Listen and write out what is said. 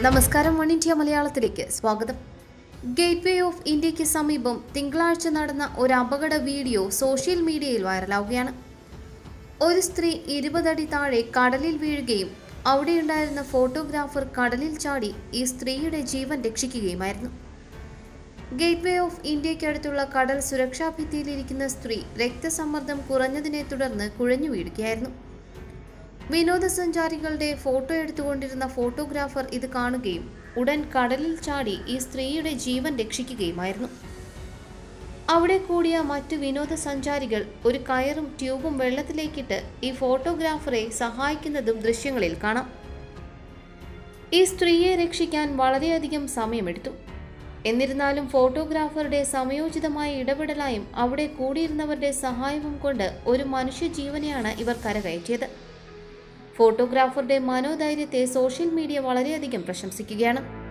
നമസ്കാരം one India മലയാളത്തിലേക്ക് സ്വാഗതം ഗേറ്റ് വേ ഓഫ് ഇന്ത്യക്ക് സമീപം തിങ്കളാഴ്ച നടന്ന ഒരു അപകട വീഡിയോ സോഷ്യൽ മീഡിയയിൽ വൈറലാവുകയാണ് ഒരു സ്ത്രീ ഇരുപതടി താഴെ കടലിൽ വീഴുകയും അവിടെയുണ്ടായിരുന്ന ഫോട്ടോഗ്രാഫർ കടലിൽ ചാടി ഈ സ്ത്രീയുടെ ജീവൻ രക്ഷിക്കുകയുമായിരുന്നു ഗേറ്റ് വേ ഓഫ് ഇന്ത്യക്കടുത്തുള്ള കടൽ സുരക്ഷാ ഭിത്തിയിലിരിക്കുന്ന സ്ത്രീ രക്തസമ്മർദ്ദം കുറഞ്ഞതിനെ തുടർന്ന് കുഴഞ്ഞു വീഴുകയായിരുന്നു വിനോദസഞ്ചാരികളുടെ ഫോട്ടോ എടുത്തുകൊണ്ടിരുന്ന ഫോട്ടോഗ്രാഫർ ഇത് കാണുകയും ഉടൻ കടലിൽ ചാടി ഈ സ്ത്രീയുടെ ജീവൻ രക്ഷിക്കുകയുമായിരുന്നു അവിടെ കൂടിയ മറ്റു വിനോദസഞ്ചാരികൾ ഒരു കയറും ട്യൂബും വെള്ളത്തിലേക്കിട്ട് ഈ ഫോട്ടോഗ്രാഫറെ സഹായിക്കുന്നതും ദൃശ്യങ്ങളിൽ കാണാം ഈ സ്ത്രീയെ രക്ഷിക്കാൻ വളരെയധികം സമയമെടുത്തു എന്നിരുന്നാലും ഫോട്ടോഗ്രാഫറുടെ സമയോചിതമായ ഇടപെടലായും അവിടെ കൂടിയിരുന്നവരുടെ സഹായവും കൊണ്ട് ഒരു മനുഷ്യജീവനെയാണ് ഇവർ കരകയറ്റിയത് ഫോട്ടോഗ്രാഫറുടെ മനോധൈര്യത്തെ സോഷ്യൽ മീഡിയ വളരെയധികം പ്രശംസിക്കുകയാണ്